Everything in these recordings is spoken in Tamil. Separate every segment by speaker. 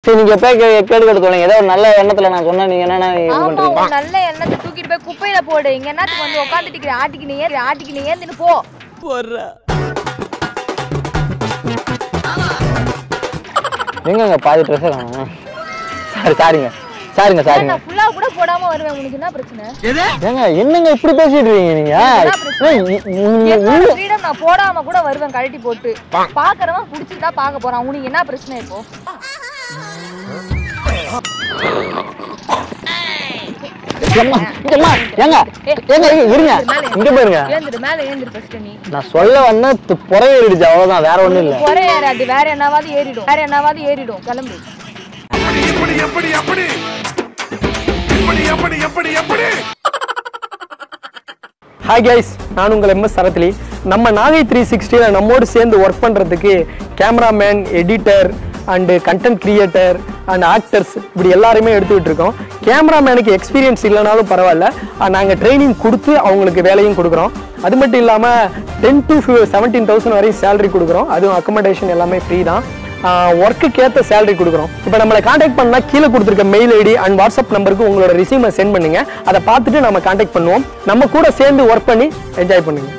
Speaker 1: சரி நீங்க எப்போ கேடு கெடுத்து தொலைங்க ஏதோ ஒரு நல்ல எண்ணத்துல நான் சொன்னா நீங்க என்னென்ன இது
Speaker 2: ஆமா
Speaker 1: பண்றீங்க
Speaker 2: உன் நல்ல எண்ணத்தை தூக்கிட்டு போய் குப்பையில போடு இங்க என்னத்துக்கு வந்து உட்காந்துட்டு ஆட்டிக்கினே ஆட்டிக்கினே ஏந்தின்னு போ
Speaker 1: எங்கங்க பாதி ட்ரெஸ்ஸை காணும் சாரி சாரிங்க சாரிங்க சாரிங்க
Speaker 2: நான் ஃபுல்லா கூட போடாம வருவேன் உனக்கு என்ன பிரச்சனை
Speaker 1: ஏங்க என்னங்க இப்படி பேசிட்டு இருக்கீங்க நீங்க
Speaker 2: என்ன பிரச்சனை?
Speaker 1: ஏய், நீ- நீ-
Speaker 2: என்னோட ஃப்ரீடம் நான் போடாம கூட வருவேன் கழட்டி போட்டு பாக்குறவன் புடிச்சுதான் பார்க்க போறான் உனக்கு என்ன பிரச்சனை இப்போ
Speaker 1: ஏம்மா, ஏம்மா, ஏங்க ஏங்க ஏங்க, இருங்க இங்க பாருங்க
Speaker 2: ஏந்திரு மேல ஏந்திரு ஃபர்ஸ்ட் நீ
Speaker 1: நான் சொல்ல வந்த புறைய ஏறிடுச்சு அவ்வளவுதான் வேற ஒண்ணும் இல்ல
Speaker 2: குறை ஏறாது வேற என்னவாவது ஏறிடும் வேற என்னவாவது ஏறிடும் கிளம்பு
Speaker 3: எப்படி எப்படி எப்படி எப்படி எப்படி எப்படி எப்படி
Speaker 4: ஹாய் கைஸ் நான் உங்கள் எம்எஸ் சரத்லி நம்ம நாகை த்ரீ சிக்ஸ்டியில் நம்மோடு சேர்ந்து ஒர்க் பண்ணுறதுக்கு cameraman editor and content creator and actors இப்படி எல்லாருமே எடுத்துக்கிட்டு இருக்கோம் கேமராமேனுக்கு எக்ஸ்பீரியன்ஸ் இல்லைனாலும் பரவாயில்ல நாங்கள் ட்ரைனிங் கொடுத்து அவங்களுக்கு வேலையும் கொடுக்குறோம் அது மட்டும் இல்லாமல் டென் டு செவன்டீன் தௌசண்ட் வரையும் சேலரி கொடுக்குறோம் அதுவும் அக்கமடேஷன் எல்லாமே ஃப்ரீ தான் ஒர்க்குக்கு ஏற்ற சேலரி கொடுக்குறோம் இப்போ நம்மளை காண்டாக்ட் பண்ணால் கீழே கொடுத்துருக்க மெயில் ஐடி அண்ட் வாட்ஸ்அப் நம்பருக்கு உங்களோட ரெசியூமை சென்ட் பண்ணுங்க அதை பார்த்துட்டு நம்ம காண்டாக்ட் பண்ணுவோம் நம்ம கூட சேர்ந்து ஒர்க் பண்ணி என்ஜாய் பண்ணுங்க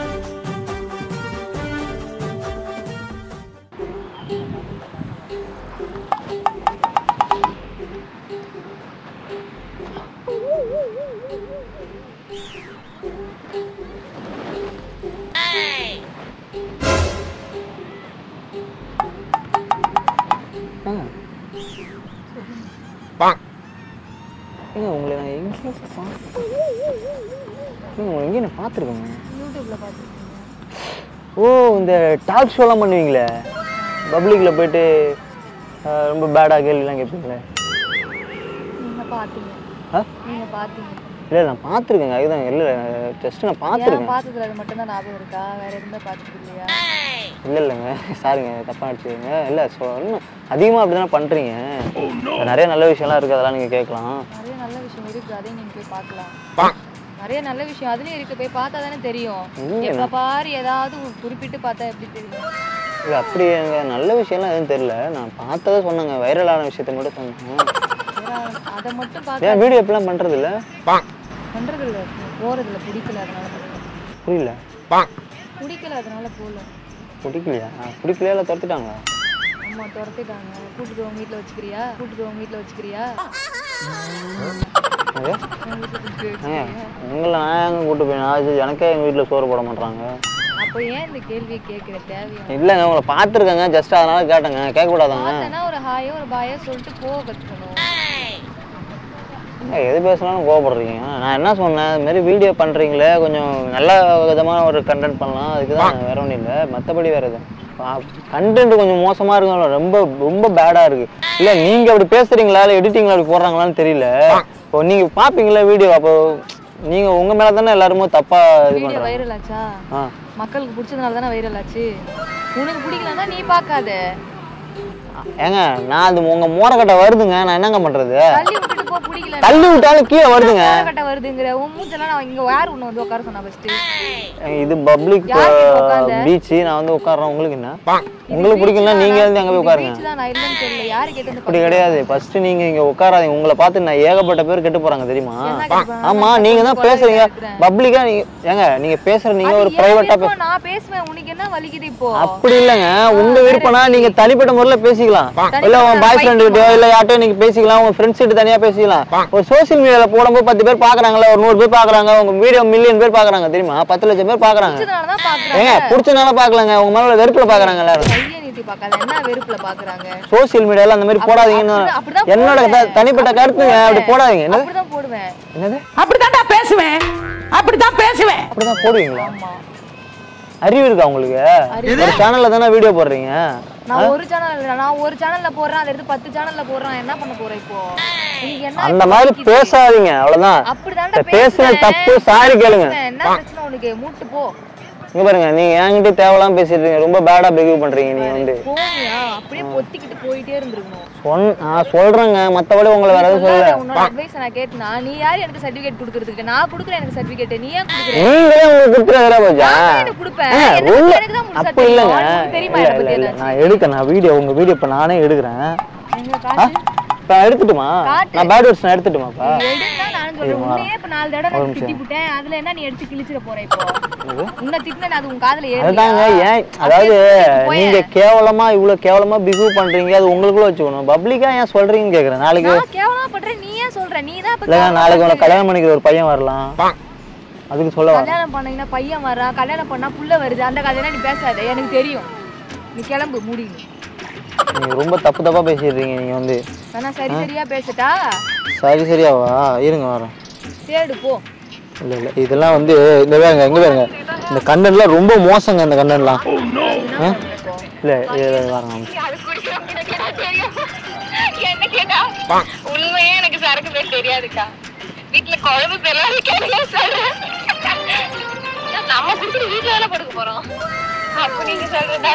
Speaker 1: ஏங்க உங்களை நான் எங்கேயோ பார்த்து உங்களை எங்கேயும் நான் பார்த்துருக்கேங்க
Speaker 2: யூடியூப்ல பாத்து
Speaker 1: ஓ இந்த டாக் ஷோலாம் பண்ணுவீங்களே பப்ளிக்கில் போயிட்டு அஹ், ரொம்ப பேடாக கேள்விலாம் கேட்பீங்களே
Speaker 2: நீங்க பாத்தீங்க
Speaker 1: ஆ
Speaker 2: நீங்க பாத்தீங்க
Speaker 1: இல்லை நான் பார்த்துருக்கேங்க அதுதான் இல்லை ஜஸ்ட் நான்
Speaker 2: ஏன்
Speaker 1: பார்த்துருக்கேன்
Speaker 2: பார்த்ததுல அது மட்டும் தான் ஞாபகம் இருக்கா வேற எதுவுமே பார்த்தது இல்லையா
Speaker 1: இல்லை இல்லைங்க சாரிங்க தப்பாக அடிச்சுக்கோங்க இல்லை ஸோ இன்னும் அதிகமாக அப்படி தானே பண்ணுறீங்க நிறைய நல்ல விஷயம்லாம் இருக்குது அதெல்லாம் நீங்கள் கேட்கலாம்
Speaker 2: நிறைய நல்ல விஷயம் இருக்கு அதையும் நீங்க போய் பார்க்கலாம் நிறைய நல்ல விஷயம் அதுலயும் இருக்கு போய் பார்த்தா தானே தெரியும்
Speaker 1: இல்ல.
Speaker 2: எப்ப பாரு ஏதாவது ஒரு குறிப்பிட்டு பார்த்தா எப்படி தெரியும்
Speaker 1: இல்லை அப்படி எனக்கு நல்ல விஷயம்லாம் எதுவும் தெரியல நான் பார்த்ததை சொன்னேங்க வைரலான விஷயத்த மட்டும் சொன்னேன்
Speaker 2: வேற அதை மட்டும் பார்க்க
Speaker 1: ஏன் வீடியோ எப்படிலாம் பண்ணுறது இல்லை
Speaker 2: பண்றது இல்ல போறது இல்ல பிடிக்கல அதனால பண்ணல.
Speaker 1: புரியல
Speaker 2: பிடிக்கல அதனால போகல
Speaker 1: பிடிக்கலையா பிடிக்கலையா இல்லை துரத்துட்டாங்களா
Speaker 2: அம்மா துரத்திட்டாங்க கூட்டிட்டு உங்க வீட்டுல வச்சுக்கிறியா கூட்டிட்டு உங்க வீட்டுல வச்சுக்கிறியா
Speaker 1: அது
Speaker 2: உங்க வீட்டுல கூட்டிட்டு
Speaker 1: ஏங்க
Speaker 2: வச்சுக்கிறியா?
Speaker 1: உங்களை நான் எங்கே கூட்டு போய் நான் இது எனக்கே எங்கள் வீட்டில் சோறு போட மாட்டாங்க
Speaker 2: அப்ப ஏன் இந்த கேள்வியை கேட்கிற தேவையா
Speaker 1: இல்லைங்க உங்களை பார்த்துருக்கேங்க ஜஸ்ட் அதனால கேட்டேங்க கேட்கக்கூடாதாங்க
Speaker 2: பார்த்தனா ஒரு ஹாயோ ஒரு பாயோ சொல்லிட்டு போக கத்துக்கணும்
Speaker 1: ஏங்க, எது பேசினாலும் கோவப்படுறீங்க நான் என்ன சொன்னேன் இது மாதிரி வீடியோ பண்ணுறீங்களே கொஞ்சம் நல்ல விதமான ஒரு கண்டென்ட் பண்ணலாம் அதுக்கு தான் வேற ஒன்றும் இல்லை மற்றபடி வேறு எதுவும் கண்டென்ட் கொஞ்சம் மோசமாக இருக்கும் ரொம்ப ரொம்ப பேடாக இருக்குது இல்லை நீங்கள் அப்படி பேசுகிறீங்களா இல்லை எடிட்டிங்கில் அப்படி போடுறாங்களான்னு தெரியல இப்போ நீங்கள் பார்ப்பீங்களா வீடியோ அப்போ நீங்கள் உங்கள் மேலே தானே எல்லாருமே தப்பாக இது
Speaker 2: வீடியோ
Speaker 1: பண்ணுறாங்க
Speaker 2: வைரல் ஆச்சா
Speaker 1: ஆ
Speaker 2: மக்களுக்கு பிடிச்சதுனால தானே வைரல் ஆச்சு உனக்கு பிடிக்கலன்னா நீ பார்க்காத
Speaker 1: ஏங்க நான் அது உங்கள் மோரக்கட்டை வருதுங்க நான் என்னங்க பண்ணுறது
Speaker 2: தள்ளி விட்டுட்டு போ பிடிக்கல
Speaker 1: தள்ளி விட்டாலும் கீழே வருதுங்க
Speaker 2: கட்ட வருதுங்கிற உன் மூஞ்செல்லாம் நான் இங்க யார் உன்னை வந்து உட்கார சொன்னா ஃபர்ஸ்ட்
Speaker 1: இது பப்ளிக்
Speaker 2: யார்கிட்ட உட்கார்ந்த?
Speaker 1: பீச் நான் வந்து உட்கார்றேன் உங்களுக்கு என்ன உங்களுக்கு பிடிக்கலன்னா நீங்க வந்து அங்க போய் உட்காருங்க
Speaker 2: பீச் தான் நான் இல்லைன்னு தெரியல யாரு கேட்டு வந்து
Speaker 1: அப்படி கிடையாது ஃபர்ஸ்ட் நீங்க இங்க உட்காராதீங்க உங்களை பார்த்து நான் ஏகப்பட்ட பேர் கெட்டு போறாங்க தெரியுமா
Speaker 2: என்ன கெட்டு போறாங்க?
Speaker 1: ஆமா
Speaker 2: நான்
Speaker 1: நீங்க தான்
Speaker 2: தப்பு
Speaker 1: பேசுறீங்க
Speaker 2: இருக்கிறேன்.
Speaker 1: பப்ளிக்கா நீங்க ஏங்க நீங்க பேசுற நீங்க ஒரு
Speaker 2: அது
Speaker 1: பிரைவேட்டா
Speaker 2: என் விருப்பம், நான் பேசுவேன் உனக்கு என்ன வலிக்குது இப்போ
Speaker 1: அப்படி இல்லைங்க உங்க விருப்பம்னா நீங்க தனிப்பட்ட முறையில பேசிக்கலாம் இல்ல உங்க பாய் ஃப்ரெண்ட் கிட்டயோ இல்ல யார்ட்டயோ நீங்க பேசிக்கலாம் உங்க ஃப்ரெண்ட்ஸ் கிட்ட தனியா பேசிக்கலாம் ஒரு சோஷியல் மீடியால போடும்போது பத்து பேர் பாக்குறாங்கல்ல ஒரு நூறு பேர் பாக்குறாங்க உங்க வீடியோ மில்லியன் பேர் பாக்குறாங்க தெரியுமா பத்து லட்சம் பேர் பாக்குறாங்க
Speaker 2: பிடிச்சதுனால தான்
Speaker 1: ஏங்க
Speaker 2: பாக்குறாங்க
Speaker 1: பிடிச்சனால பாக்கலங்க உங்க மேல வெறுப்புல பாக்குறாங்க எல்லாரும்
Speaker 2: கையை நீட்டி பார்க்காத என்ன வெறுப்புல பாக்குறாங்க
Speaker 1: சோஷியல் மீடியால அந்த மாதிரி போடாதீங்கன்னு
Speaker 2: அப்படிதான் அப்படிதான்
Speaker 1: என்னோட த-
Speaker 2: போடுவேன்.
Speaker 1: தனிப்பட்ட கருத்துங்க அப்படி போடாதீங்க என்னது
Speaker 2: அப்படிதான் போடுவேன்
Speaker 1: என்னது
Speaker 5: அப்படித்தான்டா பேசுவேன் அப்படித்தான் பேசுவேன்
Speaker 1: அப்படிதான் போடுவீங்களா
Speaker 2: ஆமா
Speaker 1: அறிவு இருக்கா உங்களுக்கு ஒரு சேனல்ல தானே வீடியோ போடுறீங்க
Speaker 2: நான் ஒரு சேனல் இல்ல நான் ஒரு சேனல்ல போடுறேன் அதை எடுத்து பத்து சேனல்ல போடுறேன் என்ன பண்ண போறேன் இப்போ உனக்கு என்ன
Speaker 1: அந்த
Speaker 2: இப்போ
Speaker 1: மாதிரி
Speaker 2: வலிக்குது?
Speaker 1: பேசாதீங்க அவ்வளவுதான்
Speaker 2: அப்படிதான்டா
Speaker 1: இப்ப பேசுன
Speaker 2: பேசுறேன்.
Speaker 1: தப்பு சாரி கேளுங்க
Speaker 2: பேசுறேன். என்ன பிரச்சனை உனக்கு மூட்டு போ
Speaker 1: இங்க பாருங்க நீங்க என்கிட்ட தேவையில்லாம் பேசிட்டு இருக்கீங்க ரொம்ப பேடா பிஹேவ் பண்றீங்க நீங்க வந்து
Speaker 2: போனியா அப்படியே பொத்திக்கிட்டு போயிட்டே இருந்திருக்கணும்
Speaker 1: சொன் நான் சொல்றேங்க மத்தபடி உங்களை வேற எதுவும் சொல்லல
Speaker 2: சொல்லாத, உன்னோட அட்வைஸ் நான் கேட்டனா நீ யார் எனக்கு சர்டிபிகேட் கொடுக்கறதுக்கு நான் கொடுக்குறேன் எனக்கு சர்டிபிகேட் நீ ஏன் கொடுக்குற
Speaker 1: நீங்களே உங்களுக்கு கொடுத்துருக்கிற போச்சா
Speaker 2: நான் எனக்கு கொடுப்பேன்
Speaker 1: ஏங்க,
Speaker 2: எனக்கு
Speaker 1: உள்ள-
Speaker 2: எனக்கு தான் முழுசா
Speaker 1: அப்படி
Speaker 2: தெரியும்
Speaker 1: இல்லைங்க
Speaker 2: உனக்கு தெரியுமா
Speaker 1: இல்ல
Speaker 2: இதை
Speaker 1: இல்ல
Speaker 2: பத்தி
Speaker 1: இல்ல
Speaker 2: ஏதாச்சும்?
Speaker 1: நான் எடுக்க நான் வீடியோ உங்க வீடியோ இப்ப நானே எடுக்கிறேன்
Speaker 2: எங்க காசு
Speaker 1: இப்போ எடுத்துட்டுமா
Speaker 2: காட்டு.
Speaker 1: நான் பேட் வேர்ட்ஸ் நான் எடுத்துட்டுமாப்பா
Speaker 2: எடுன்னா நானும் சொல்றேன் உன்னையே இப்ப நாலு தடவை நான் திட்டி விட்டேன் அதுல என்ன நீ எடுத்து கிழிச்சிட போற இப்போ உன்னை திட்டின அது உன் காதுல
Speaker 1: அதுதாங்க
Speaker 2: ஏறலையா?
Speaker 1: ஏன் அதாவது
Speaker 2: போயேன்.
Speaker 1: நீங்க கேவலமா இவ்வளவு கேவலமா பிஹேவ் பண்றீங்க அது உங்களுக்குள்ள வச்சுக்கணும் பப்ளிக்கா ஏன் சொல்றீங்கன்னு கேக்குறேன் நாளைக்கு
Speaker 2: நான் கேவலமா பண்றேன் நீ ஏன் சொல்ற நீ தான் இப்ப
Speaker 1: இல்லைங்க
Speaker 2: கேவலமா
Speaker 1: நாளைக்கு உனக்கு
Speaker 2: பண்ற.
Speaker 1: கல்யாணம் பண்ணிக்கிற ஒரு பையன் வரலாம் அதுக்கு சொல்ல வரேன்
Speaker 2: கல்யாணம் பண்ணீங்கன்னா பையன் வரான் கல்யாணம் பண்ணா புள்ள வருது அந்த கதையெல்லாம் நீ பேசாத எனக்கு தெரியும் நீ கிளம்பு முடியும்
Speaker 1: நீங்க ரொம்ப தப்பு தப்பா பேசிடுறீங்க நீங்க வந்து
Speaker 2: வேணா சரி சரியா பேசட்டா
Speaker 1: சரி சரியாவா இருங்க வரேன்
Speaker 2: தேடு போ
Speaker 1: இல்ல இல்ல இதெல்லாம் வந்து இந்த பாருங்க இங்க பாருங்க இந்த கண்டென்ட்லாம் ரொம்ப மோசங்க இந்த கண்டென்ட்லாம்
Speaker 2: என்ன பண்ண இப்போ?
Speaker 1: இல்ல இது வரேன்
Speaker 6: அது குடிக்கிறவங்க எனக்கு என்ன தெரியும் என்ன கேட்டா உண்மையே எனக்கு சரக்கு பேர் தெரியாதுக்கா வீட்டுல குழம்பு பேர்லாம் கேட்கல சொல்றேன் நம்ம குடிச்சிட்டு வீட்டுல தானே படுக்க போறோம் அப்ப நீங்க சொல்றதா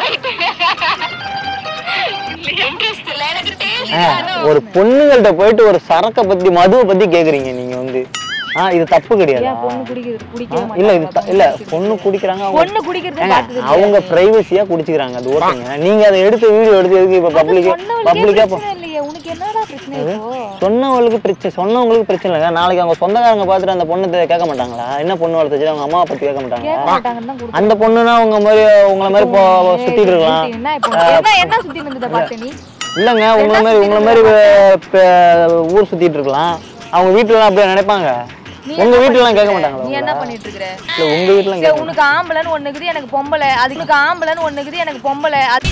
Speaker 6: இன்ட்ரெஸ்ட் இல்ல எனக்கு
Speaker 1: ஆ,
Speaker 6: டேஸ்ட்
Speaker 1: ஒரு பொண்ணுங்கள்ட்ட போயிட்டு ஒரு சரக்கை பத்தி மதுவை பத்தி கேக்குறீங்க நீங்க வந்து ஆ இது தப்பு கிடையாது
Speaker 2: ஏன் பொண்ணு குடிக்கிறது குடிக்கவே
Speaker 1: இல்ல இது
Speaker 2: மாட்டாங்களா?
Speaker 1: த- இல்ல பொண்ணு குடிக்கிறாங்க அவங்க
Speaker 2: பொண்ணு குடிக்கிறது
Speaker 1: ஏங்க,
Speaker 2: பார்த்தது
Speaker 1: அவங்க பிரைவசியா குடிச்சுக்கிறாங்க அது ஓகேங்க நீங்க அதை எடுத்து வீடியோ எடுத்து எதுக்கு இப்ப பப்ளிக்கா
Speaker 2: சொன்னவளுக்கே
Speaker 1: பப்ளிக்கா
Speaker 2: பிரச்சனை இல்லையே உனக்கு என்னடா பிரச்சனை இப்போ
Speaker 1: சொன்னவங்களுக்கு பிரச்சனை சொன்னவங்களுக்கு பிரச்சனை இல்லைங்க நாளைக்கு அவங்க சொந்தக்காரங்க பார்த்துட்டு அந்த பொண்ணை கேட்க மாட்டாங்களா என்ன பொண்ணு வளர்த்துச்சு அவங்க அம்மாவை பத்தி கேட்க மாட்டாங்க
Speaker 2: கேட்க மாட்டாங்கன்னு தான் கொடுத்தேன்.
Speaker 1: அந்த பொண்ணுனா உங்க மாதிரி உங்களை மாதிரி போ சுத்திட்டு இருக்கலாம்
Speaker 2: என்ன இப்போ என்ன என்ன சுத்தி இருந்ததை பார்த்த நீ
Speaker 1: இல்லைங்க உங்களை மாதிரி உங்களை மாதிரி வே- பே- ஊர் சுத்திட்டு இருக்கலாம் அவங்க வீட்டுலலாம் அப்படியே நினைப்பாங்க
Speaker 2: நீ
Speaker 1: உங்க
Speaker 2: என்ன
Speaker 1: வீட்டுலலாம் கேட்க
Speaker 2: பண்ணிட்டு
Speaker 1: மாட்டாங்களா
Speaker 2: நீ என்ன
Speaker 1: உங்களை?
Speaker 2: பண்ணிட்டு இருக்கிற
Speaker 1: இல்ல உங்க வீட்டுலாம்
Speaker 2: சரி
Speaker 1: கேட்க
Speaker 2: உனக்கு ஆம்பளைன்னு ஒண்ணு இருக்குது எனக்கு பொம்பளை அது உனக்கு ஆம்பளைன்னு ஒண்ணு இருக்குது எனக்கு பொம்பளை அது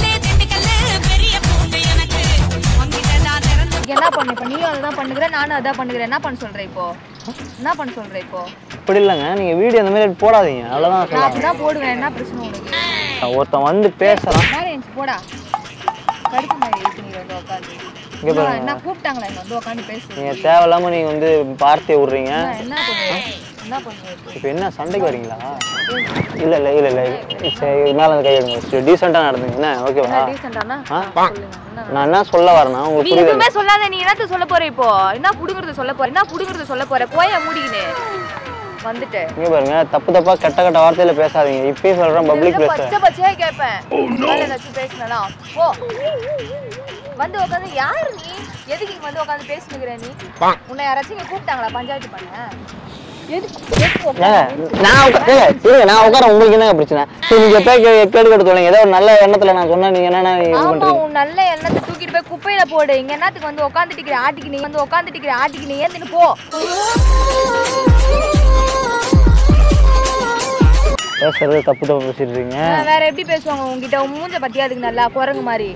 Speaker 2: இதுக்கு என்ன பண்ண இப்ப நீயும் அதான் பண்ணுகிற நானும் அதான் பண்ணுகிறேன் என்ன பண்ண சொல்ற இப்போ என்ன பண்ண சொல்ற இப்போ
Speaker 1: அப்படி இல்லைங்க நீங்க வீடியோ அந்த மாதிரி போடாதீங்க அவ்வளவுதான்
Speaker 2: நான்
Speaker 1: சொல்லலாம்
Speaker 2: அப்படிதான் போடுவேன் என்ன பிரச்சனை உனக்கு
Speaker 1: ஒருத்தன் வந்து பேசுறான்
Speaker 2: மேலே எழுந்து போடா கடுப்பு மாதிரி இருக்கு நீ வந்து உட்காந்து
Speaker 1: இங்க பாருங்க.
Speaker 2: என்ன கூப்பிட்டாங்களா இங்க வந்து உட்காந்து பேசு
Speaker 1: நீங்க தேவையில்லாம நீங்க வந்து வார்த்தையை விடுறீங்க
Speaker 2: என்ன- என்ன பண்ணுவேன் என்ன பண்ணுவேன் இப்போ
Speaker 1: இப்போ என்ன சண்டைக்கு வரீங்களா இல்ல இல்ல இல்ல இல்ல சரி மேல அந்த கையெடுங்க டீசெண்டா நடந்துங்க என்ன ஓகேவா
Speaker 2: டீசெண்டானா
Speaker 1: ஆ?
Speaker 2: சொல்லுங்க என்ன
Speaker 1: நான் என்ன சொல்ல வரேன்னா
Speaker 2: நீ
Speaker 1: உங்களுக்கு புரியுது
Speaker 2: எதுவுமே சொல்லாத நீ என்னத்த சொல்ல போற இப்போ என்ன புடுங்குறது சொல்ல போற என்ன புடுங்குறது சொல்ல போற போய மூடிக்கினு வந்துட்டு
Speaker 1: இங்க பாருங்க தப்பு தப்பா கெட்ட கெட்ட வார்த்தையில பேசாதீங்க இப்பயே சொல்றேன் பப்ளிக்
Speaker 2: இதுல
Speaker 1: பிளேஸ்
Speaker 2: பச்சை பச்சையா கேட்பேன் மேல ஏதாச்சும் பேசினா போ வந்து உட்காந்து யாரு நீ எதுக்கு இங்க வந்து உட்காந்து பேசினுக்கிற நீ உன்னை யாராச்சும் இங்க கூப்பிட்டாங்களா பஞ்சாயத்து பண்ண எதுக்கு எதுக்கு
Speaker 1: ஏங்க
Speaker 2: உட்காந்து
Speaker 1: நான் உட்கா- ஏங்க, இருங்க நான் உட்கார உங்களுக்கு என்ன பிரச்சனை சரி நீங்க எப்போ கேடு கெடுத்து தொலைங்க ஏதோ ஒரு நல்ல எண்ணத்துல நான் சொன்னா நீங்க என்ன இது
Speaker 2: ஆமா
Speaker 1: பண்றீங்க
Speaker 2: உன் நல்ல எண்ணத்தை தூக்கிட்டு போய் குப்பையில போடு இங்க என்னத்துக்கு வந்து உட்காந்துட்டு இருக்கிற ஆட்டிக்கு நீ வந்து உட்காந்துட்டு இருக்கிற ஆட்டிக்கு நீ ஏந்தின்னு போ
Speaker 1: பேசுறது தப்பு தப்பு பேசிடுறீங்க
Speaker 2: நான் வேற எப்படி பேசுவாங்க உங்ககிட்ட உன் மூஞ்ச பத்தியா அதுக்கு நல்லா குரங்கு மாதிரி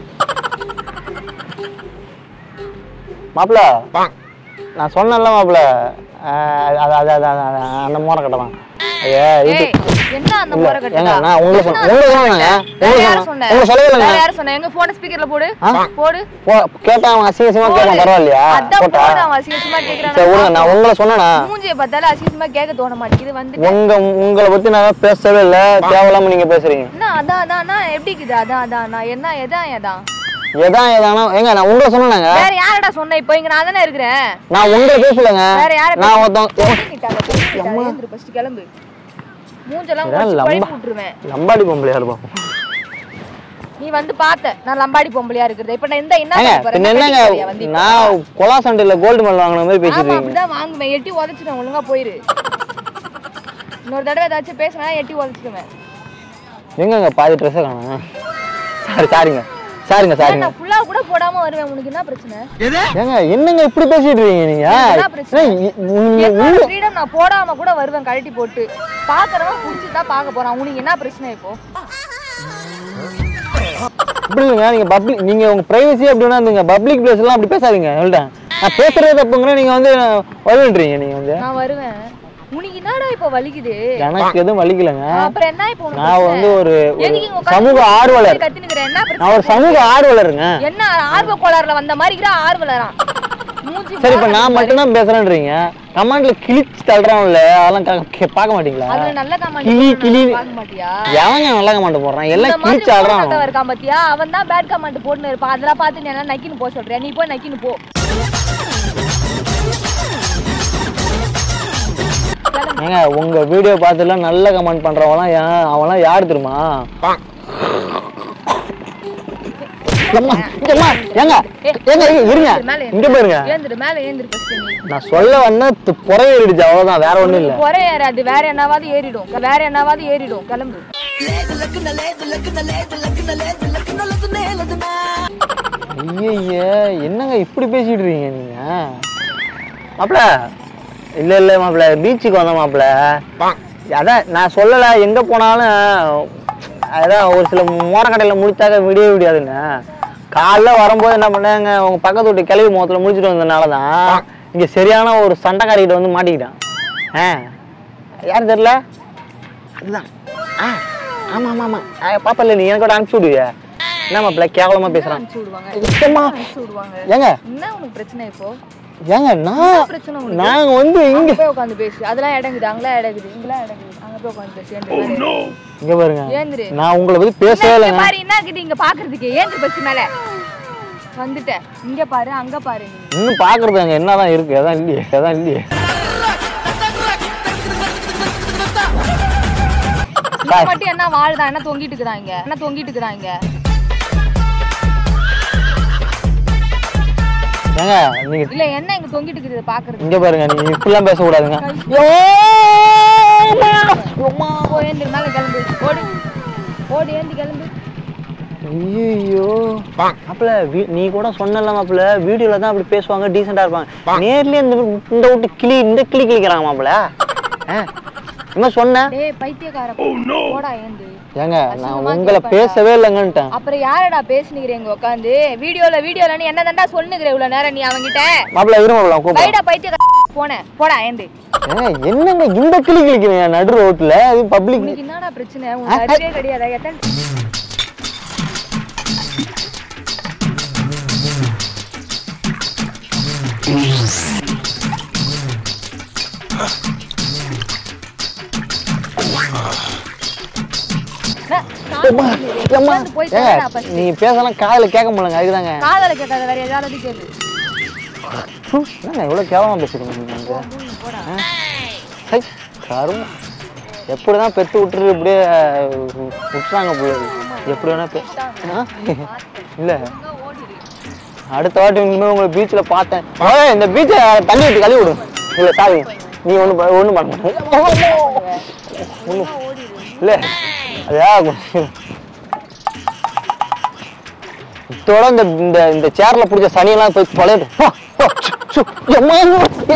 Speaker 1: மாப்பிள நான் சொன்னேன்ல மாப்பிள அது அது அது அது அது அந்த மோர கட்டலாம் ஐயா இது
Speaker 2: ஏய் என்ன அந்த
Speaker 1: இல்ல,
Speaker 2: முறை
Speaker 1: ஏங்க,
Speaker 2: கட்டுதா
Speaker 1: நான் உங்களை சொன்னேன். உங்களை சொன்னேங்க.
Speaker 2: வேற
Speaker 1: உங்களை
Speaker 2: யார்
Speaker 1: சொன்னேன்.
Speaker 2: சொன்ன
Speaker 1: உங்களை சொல்லவே இல்லைங்க.
Speaker 2: வேற யார் சொன்ன எங்க போன ஸ்பீக்கர்ல போடு போடு
Speaker 1: போ- கேட்டா அவன் அசிங்க அசிங்கமா கேட்கான் பரவாயில்லையா
Speaker 2: அதான்
Speaker 1: போட்டா
Speaker 2: போடு அவன் அசிங்கமா
Speaker 1: சரி விடுங்க
Speaker 2: கேக்குறான்
Speaker 1: நான் உங்களை சொன்னேனா
Speaker 2: மூஞ்சிய பார்த்தாலும் அசிங்கமா கேட்க தோண மாட்டேங்குது வந்து
Speaker 1: உங்க உங்களை பத்தி நான் பேசவே இல்ல தேவையில்லாம நீங்க பேசுறீங்க
Speaker 2: என்ன அதான் அதான் அதான் எப்படி இருக்குது அதான் அதான் நான் என்ன எதான் எதான்
Speaker 1: எதான் எதானா ஏங்க நான் உங்களை சொன்னேங்க
Speaker 2: வேற யாரடா சொன்ன இப்போ இங்க நான் தானே இருக்கிறேன்
Speaker 1: நான் உங்களை பேசலங்க
Speaker 2: வேற யார
Speaker 1: நான் ஒருத்தன்
Speaker 2: ஏந்திரு ஃபர்ஸ்ட் கிளம்பு மூஞ்செல்லாம்
Speaker 1: இதான்
Speaker 2: உடைச்சு
Speaker 1: லம்பா.
Speaker 2: பழுப்பு விட்டுருவேன்
Speaker 1: லம்பாடி பொம்பளையா இருப்போம்
Speaker 2: நீ வந்து பார்த்த நான் லம்பாடி பொம்பளையா இருக்கிறது இப்ப நான் இந்த என்ன
Speaker 1: ஏங்க
Speaker 2: பண்ண போறேன்?
Speaker 1: பின்ன
Speaker 2: என்ன
Speaker 1: என்னங்க
Speaker 2: கட்டிக்க போறியா வந்து இப்போ?
Speaker 1: நான் கொலா சண்டையில கோல்டு மெடல் வாங்கின மாதிரி
Speaker 2: ஆமா
Speaker 1: பேசிட்டு
Speaker 2: அப்படிதான் வாங்குவேன் எட்டி உதச்சிடுவேன் ஒழுங்கா போயிரு இன்னொரு தடவை ஏதாச்சும் பேசினா எட்டி உதச்சிடுவேன்
Speaker 1: எங்கங்க பாதி ட்ரெஸ்ஸை காணும் சாரி சாரிங்க சாரிங்க சாரிங்க
Speaker 2: நான் ஃபுல்லா கூட போடாம வருவேன் உனக்கு என்ன பிரச்சனை
Speaker 1: ஏங்க என்னங்க இப்படி பேசிட்டு இருக்கீங்க நீங்க
Speaker 2: என்ன பிரச்சனை?
Speaker 1: ஏங்க, இ- உங்க-
Speaker 2: என்னோட ஃப்ரீடம் நான் போடாம கூட வருவேன் கழட்டி போட்டு பாக்குறவன் புடிச்சு தான் பார்க்க போறான் உனக்கு என்ன பிரச்சனை இப்போ
Speaker 1: இப்படி இல்லைங்க நீங்க பப்ளிக் நீங்க உங்க பிரைவசி அப்படின்னா இருந்துங்க பப்ளிக் பிளேஸ் எல்லாம் அப்படி பேசாதீங்க சொல்லிட்டேன் நான் பேசுறது தப்புங்கிற நீங்க வந்து வருவீன்றீங்க நீங்க வந்து
Speaker 2: நான் வருவேன் உனக்கு என்னடா இப்போ வலிக்குது
Speaker 1: எனக்கு எதுவும் வலிக்கலைங்க
Speaker 2: அப்புறம் என்ன இப்போ உனக்கு
Speaker 1: நான்
Speaker 2: பிரச்சனை?
Speaker 1: வந்து ஒரு ஒரு
Speaker 2: எதுக்கு இங்க உட்கார்ந்து
Speaker 1: சமூக ஆர்வலர்
Speaker 2: கத்தினுக்கிற என்ன
Speaker 1: நான் ஒரு
Speaker 2: பிரச்சனை
Speaker 1: சமூக ஆர்வலருங்க
Speaker 2: என்ன ஆர்வ கோளாறுல வந்த மாதிரி இருக்கிற ஆர்வலரான் மூஞ்சி
Speaker 1: சரி இப்ப
Speaker 2: பாரு.
Speaker 1: நான் மட்டும்தான் பேசுறேன்றீங்க கமாண்ட்ல கிழிச்சு தள்ளுறான்ல அதெல்லாம் கா- கே- பார்க்க மாட்டீங்களா
Speaker 2: அதுல நல்ல கமெண்ட்
Speaker 1: கிளி, கிளி.
Speaker 2: பார்க்க மாட்டியா
Speaker 1: எவங்க நல்ல கமாண்ட் போடுறான்
Speaker 2: இந்த
Speaker 1: எல்லாம்
Speaker 2: மாதிரி
Speaker 1: கிழிச்சு ஆடுறான்
Speaker 2: போட்டவன் இருக்கான் பாத்தியா அவன் தான் பேட் கமெண்ட் போட்டுன்னு இருப்பான் அதெல்லாம் பார்த்து நீ எல்லாம் நக்கின்னு போக சொல்றியா நீ போய் நக்கின்னு போ
Speaker 1: ஏங்க உங்க வீடியோ பார்த்துலாம் நல்ல கமெண்ட் பண்றவங்களாம் ஏன் அவன்லாம் யார் தெரியுமா அம்மா, ஏம்மா, ஏங்க ஏங்க ஏங்க, இருங்க
Speaker 2: மேல
Speaker 1: இங்க பாருங்க
Speaker 2: ஏந்திரு மேல ஏந்திரு ஃபர்ஸ்ட் நீ
Speaker 1: நான் சொல்ல வந்த புறையேறிடுச்சு அவ்வளவுதான் வேற ஒண்ணும் இல்ல
Speaker 2: குறை ஏறாது வேற என்னவாவது ஏறிடும் வேற என்னவாவது ஏறிடும் கிளம்பு
Speaker 1: ஐயய்ய என்னங்க இப்படி பேசிட்டு இருக்கீங்க நீங்க மாப்பிள இல்ல இல்ல மாப்பிள பீச்சுக்கு வந்தோம் மாப்பிள அதான் நான் சொல்லல எங்க போனாலும் அதான் ஒரு சில மோரக்கடையில முடிச்சாக்க விடிய விடியாதுங்க காலைல வரும்போது என்ன பண்ணாங்க உங்க பக்கத்து வீட்டு கிளவி முகத்துல முடிச்சுட்டு வந்ததுனால தான் இங்க சரியான ஒரு சண்டைக்காரிகிட்ட வந்து மாட்டிக்கிட்டான் ஆ யார் தெரியல அதுதான் ஆ ஆமா ஆமா ஆமா ஆ, பாப்பா இல்ல நீ எனக்கு கூட அனுப்பிச்சு விடுவிய என்ன மாப்பிள்ள கேவலமா பேசுறான்
Speaker 2: அனுப்பிச்சு விடுவாங்க
Speaker 1: சுத்தமா
Speaker 2: அனுப்பிச்சு விடுவாங்க
Speaker 1: ஏங்க
Speaker 2: என்ன உனக்கு பிரச்சனை இப்போ
Speaker 1: ஏங்க நான்
Speaker 2: பிரச்சனை உனக்கு
Speaker 1: நாங்க வந்து இங்க
Speaker 2: அங்க போய் உட்காந்து பேசு அதெல்லாம் இடங்குது அங்கெல்லாம் இடங்குது இங்கெல்லாம் இடங்குது அங்க போய் உட்காந்து பேசு ஏந்திரு மேல ஏறு.
Speaker 1: இங்க பாருங்க
Speaker 2: ஏந்திரு
Speaker 1: நான் உங்களை பத்தி பேசவே
Speaker 2: இங்க
Speaker 1: இல்லைங்க
Speaker 2: பாரு என்ன இருக்குது இங்க பாக்குறதுக்கு ஏந்திரு பஸ் மேல வந்துட்டேன் இங்க பாரு அங்க பாரு நீ
Speaker 1: இன்னும் பாக்குறது அங்க என்னதான் இருக்கு எதான் இல்லையே எதான் இல்லையே
Speaker 2: இங்க மட்டும் என்ன வாழ்தான் என்ன தொங்கிட்டு இருக்குதாங்க என்ன தொங்கிட்டு இருக்குதாங்க
Speaker 1: ஏங்க நீங்க
Speaker 2: இல்ல என்ன இங்க தொங்கிட்டு இருக்குது பாக்குறது
Speaker 1: இங்க பாருங்க நீங்க இப்படிலாம் பேசக்கூடாதுங்க
Speaker 2: போ ஏந்திரு மேல கிளம்பு ஓடு ஓடு ஏந்தி கிளம்பு
Speaker 1: ஐயோ மாப்பிள்ள வீ- நீ கூட சொன்னல மாப்பிள்ள வீடியோல தான் அப்படி பேசுவாங்க டீசெண்டா இருப்பாங்க நேர்லயே இந்த இந்த விட்டு கிளி இந்த கிளி கிளிக்கிறாங்க மாப்பிள்ள என்ன சொன்னேன்
Speaker 2: டேய் பைத்தியக்கார போடா ஏந்து
Speaker 1: ஏங்க நான்
Speaker 2: அசிங்கமா
Speaker 1: உங்களை
Speaker 2: கேட்பாங்க.
Speaker 1: பேசவே இல்லைங்கன்ட்டேன்
Speaker 2: அப்புறம் யாரடா பேசுனுக்கிறீங்க உட்காந்து வீடியோல வீடியோல நீ என்ன தாண்டா சொல்லுகிற இவ்வளவு நேரம் நீ அவங்கிட்ட
Speaker 1: மாப்பிள்ள இரு மாப்பிள்ள கூப்பிடுறேன்
Speaker 2: வைடா பைத்தியக்கார போனேன் போடா ஏந்து
Speaker 1: ஏங்க என்னங்க இந்த கிளி கிளிக்கிறீங்க நடு ரோட்ல இது பப்ளிக்
Speaker 2: உனக்கு என்னடா பிரச்சனை உனக்கு அறிவே கிடையாதா எத்தனை உட்கார்ந்து போய் தரடா first.
Speaker 1: நீங்க பேசலாம் காதுல கேட்க முடியலங்க அதுக்குதாங்க
Speaker 2: காதல கேட்காத வேற ஏதாவது கேளு
Speaker 1: ஹு, என்னங்க இவ்வளவு கேவலமா பேசுறீங்க நீங்க வந்து ஆ? ஹை, கருமம் எப்படிதான் பெத்து விட்டுரு இப்படியே வி- விட்டுறாங்க பிள்ளைங்க எப்படி வேணா பே ஆ? இல்ல அடுத்த வாட்டி இனிமே உங்களை பீச்ல பார்த்தேன் ஏய், இந்த பீச்சை தண்ணி ஊற்றி கழுவி விடு இல்ல சாரி நீ ஒண்ணு ப- ஒண்ணும் பண்ண மாட்டேன் ஒண்ணும் இல்ல அதா இதோட இந்த இந்த இந்த சேர்ல பிடிச்ச சனியெல்லாம் போய் தொலைடு போ, போ, சு, சு, எம்மா,